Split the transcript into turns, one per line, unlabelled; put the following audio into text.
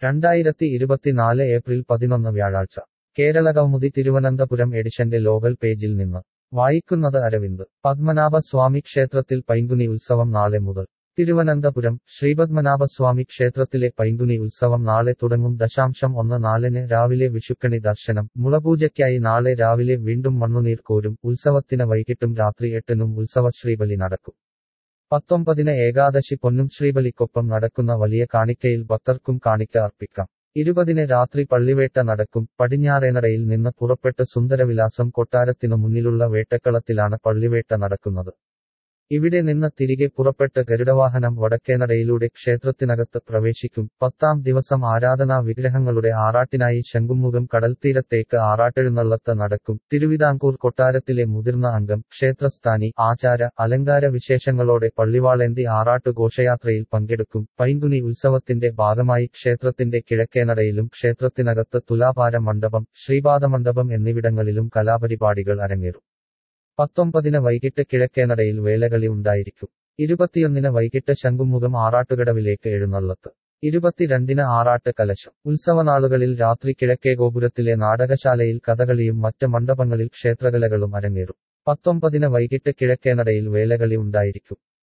രണ്ടായിരത്തി ഇരുപത്തിനാല് ഏപ്രിൽ പതിനൊന്ന് വ്യാഴാഴ്ച കേരള കൗമുദി തിരുവനന്തപുരം എഡിഷന്റെ ലോകൽ പേജിൽ നിന്ന് വായിക്കുന്നത് അരവിന്ദ് പത്മനാഭ സ്വാമി ക്ഷേത്രത്തിൽ പൈങ്കുനി ഉത്സവം നാളെ മുതൽ തിരുവനന്തപുരം ശ്രീപത്മനാഭസ്വാമി ക്ഷേത്രത്തിലെ പൈങ്കുനി ഉത്സവം നാളെ തുടങ്ങും ദശാംശം ഒന്ന് നാലിന് രാവിലെ വിഷുക്കണി ദർശനം മുളപൂജയ്ക്കായി നാളെ രാവിലെ വീണ്ടും മണ്ണുനീർ കോരും ഉത്സവത്തിന് വൈകിട്ടും രാത്രി എട്ടിനും ഉത്സവ ശ്രീബലി നടക്കും പത്തൊമ്പതിന് ഏകാദശി പൊന്നും ശ്രീബലിക്കൊപ്പം നടക്കുന്ന വലിയ കാണിക്കയിൽ ഭക്തർക്കും കാണിക്ക അർപ്പിക്കാം ഇരുപതിന് രാത്രി പള്ളിവേട്ട നടക്കും പടിഞ്ഞാറേനടയിൽ നിന്ന് പുറപ്പെട്ട് സുന്ദരവിലാസം കൊട്ടാരത്തിനു മുന്നിലുള്ള വേട്ടക്കളത്തിലാണ് പള്ളിവേട്ട നടക്കുന്നത് ഇവിടെ നിന്ന് തിരികെ പുറപ്പെട്ട് ഗരുഡവാഹനം വടക്കേനടയിലൂടെ ക്ഷേത്രത്തിനകത്ത് പ്രവേശിക്കും പത്താം ദിവസം ആരാധനാ വിഗ്രഹങ്ങളുടെ ആറാട്ടിനായി ശംഖുമുഖം കടൽത്തീരത്തേക്ക് ആറാട്ടെഴുന്നള്ളത്ത് നടക്കും തിരുവിതാംകൂർ കൊട്ടാരത്തിലെ മുതിർന്ന അംഗം ക്ഷേത്രസ്ഥാനി ആചാര അലങ്കാര വിശേഷങ്ങളോടെ പള്ളിവാളേന്തി ആറാട്ട് ഘോഷയാത്രയിൽ പങ്കെടുക്കും പൈങ്കുനി ഉത്സവത്തിന്റെ ഭാഗമായി ക്ഷേത്രത്തിന്റെ കിഴക്കേനടയിലും ക്ഷേത്രത്തിനകത്ത് തുലാഭാര മണ്ഡപം ശ്രീപാദമണ്ഡപം എന്നിവിടങ്ങളിലും കലാപരിപാടികൾ അരങ്ങേറും പത്തൊമ്പതിന് വൈകിട്ട് കിഴക്കേനടയിൽ വേലകളി ഉണ്ടായിരിക്കും ഇരുപത്തിയൊന്നിന് വൈകിട്ട് ശംഖുമുഖം ആറാട്ടുകടവിലേക്ക് എഴുന്നള്ളത്ത് ഇരുപത്തിരണ്ടിന് ആറാട്ട് കലശം ഉത്സവനാളുകളിൽ രാത്രി കിഴക്കേ ഗോപുരത്തിലെ നാടകശാലയിൽ കഥകളിയും മറ്റ് മണ്ഡപങ്ങളിൽ ക്ഷേത്രകലകളും അരങ്ങേറും പത്തൊമ്പതിന് വൈകിട്ട് കിഴക്കേനടയിൽ വേലകളി ഉണ്ടായിരിക്കും